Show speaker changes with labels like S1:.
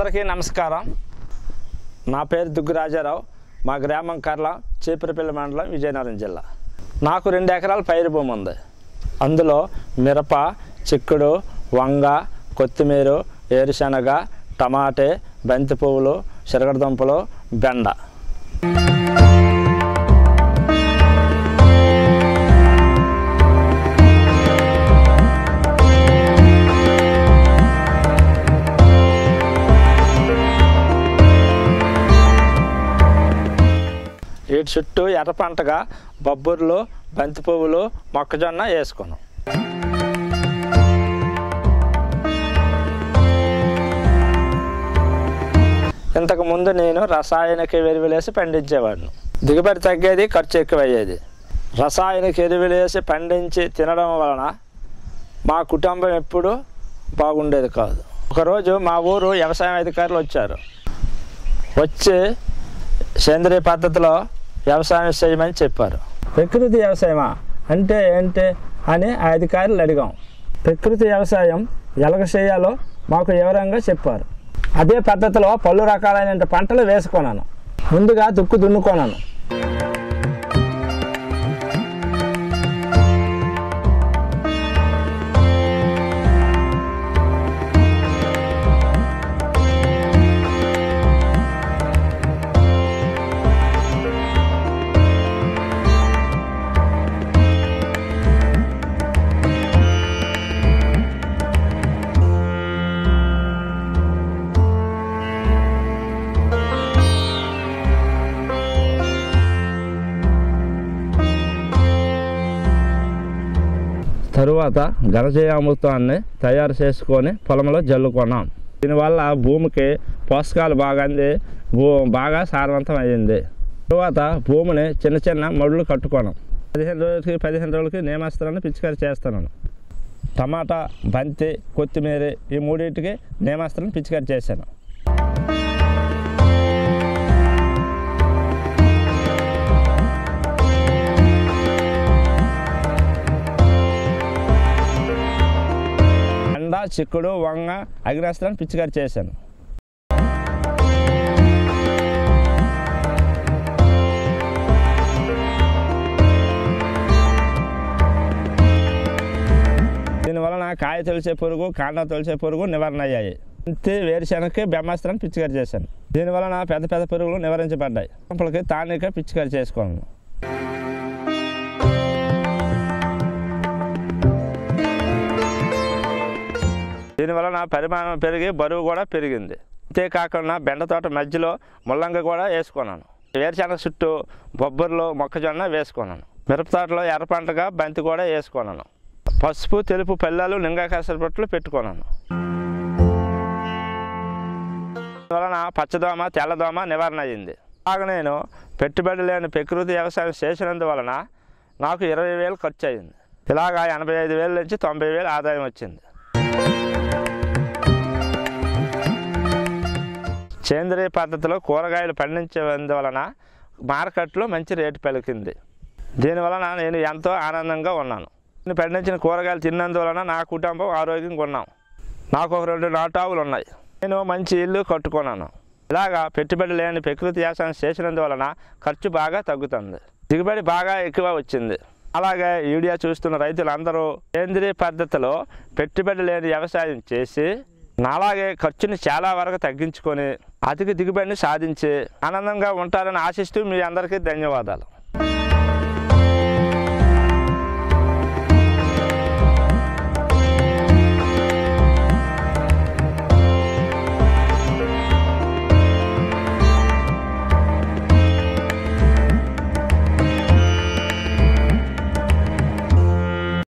S1: అందరికీ నమస్కారం నా పేరు దుగ్గు రాజారావు మా గ్రామం కర్ల చీపురపల్లి మండలం విజయనగరం జిల్లా నాకు రెండు ఎకరాల పైరు భూమి ఉంది అందులో మిరప చిక్కుడు వంగ కొత్తిమీర ఏరుశనగ టమాటే బంతి పువ్వులు శరగడదుంపలు బెండ వీటి చుట్టూ ఎర్ర పంటగా బొబ్బర్లు బంతి పువ్వులు మొక్కజొన్న వేసుకున్నాం ఇంతకు ముందు నేను రసాయనిక ఎరువులు వేసి పండించేవాడిని దిగుబడి తగ్గేది ఖర్చు ఎక్కువయ్యేది రసాయనిక ఎరువులు వేసి పండించి తినడం వలన మా కుటుంబం ఎప్పుడూ బాగుండేది కాదు ఒకరోజు మా ఊరు వ్యవసాయ అధికారులు వచ్చారు వచ్చి సేంద్రియ పద్ధతిలో వ్యవసాయం చేయమని చెప్పారు ప్రకృతి వ్యవసాయమా అంటే ఏంటి అని ఆ అధికారులు అడిగాం ప్రకృతి వ్యవసాయం ఎలాగ చేయాలో మాకు వివరంగా చెప్పారు అదే పద్ధతిలో పలు రకాలైన పంటలు వేసుకున్నాను ముందుగా దుక్కు దున్నుకున్నాను తరువాత ఘనజయామృతాన్ని తయారు చేసుకొని పొలంలో జల్లుకున్నాం దీనివల్ల భూమికి పోషకాలు బాగా అంది భూ బాగా సారవంతం అయ్యింది తరువాత భూమిని చిన్న చిన్న మడులు కట్టుకున్నాం పదిహేను రోజులకి పదిహేను రోజులకి నేమాస్త్రాన్ని పిచికారి చేస్తున్నాను టమాటా బంతి కొత్తిమీర ఈ మూడింటికి నేమాస్త్రాన్ని పిచికారి చేశాను ఎండ చిక్కుడు వంగ అగ్నాస్త్రాన్ని పిచ్చికారి చేశాను దీనివలన కాయ తొలిచే పురుగు కాండ తొలిచే పురుగు నివారణ అయ్యాయి ఇంతే వేరుశనగకి బ్రహ్మాస్త్రాన్ని పిచ్చికారి చేశాను దీనివలన పెద్ద పెద్ద పురుగులు నివారించబడ్డాయి పంపలకి తానిక పిచ్చికారి చేసుకోను దీనివల్ల నా పరిమాణం పెరిగి బరువు కూడా పెరిగింది అంతేకాకుండా బెండ తోట మధ్యలో ముల్లంగి కూడా వేసుకున్నాను వేరుశనగ చుట్టూ బొబ్బర్లు మొక్కజొన్న వేసుకున్నాను మిరప తోటలో ఎర్ర పంటగా బంతి కూడా వేసుకున్నాను పసుపు తెలుపు పల్లెలు లింగాకాశ పట్లు పెట్టుకున్నాను వలన పచ్చదోమ తెల్లదోమ నివారణ అయ్యింది బాగా నేను పెట్టుబడి లేని ప్రకృతి వ్యవసాయం చేసినందువలన నాకు ఇరవై వేలు ఖర్చు అయింది ఇలాగా ఎనభై ఐదు వేల నుంచి తొంభై వేలు ఆదాయం వచ్చింది సేంద్రియ పద్ధతిలో కూరగాయలు పండించేందువలన మార్కెట్లో మంచి రేటు పలికింది దీనివలన నేను ఎంతో ఆనందంగా ఉన్నాను నేను పండించిన కూరగాయలు తిన్నందువలన నా కుటుంబం ఆరోగ్యంగా ఉన్నాం నాకు ఒక రెండు నాటావులు ఉన్నాయి నేను మంచి ఇల్లు కట్టుకున్నాను ఇలాగా పెట్టుబడి లేని ప్రకృతి వ్యవసాయం చేసినందువలన ఖర్చు బాగా తగ్గుతుంది దిగుబడి బాగా ఎక్కువ వచ్చింది అలాగే వీడియో చూస్తున్న రైతులందరూ సేంద్రియ పద్ధతిలో పెట్టుబడి లేని వ్యవసాయం చేసి నాలాగే ఖర్చుని చాలా వరకు తగ్గించుకొని అధిక దిగుబడిని సాధించి ఆనందంగా ఉంటారని ఆశిస్తూ మీ అందరికీ ధన్యవాదాలు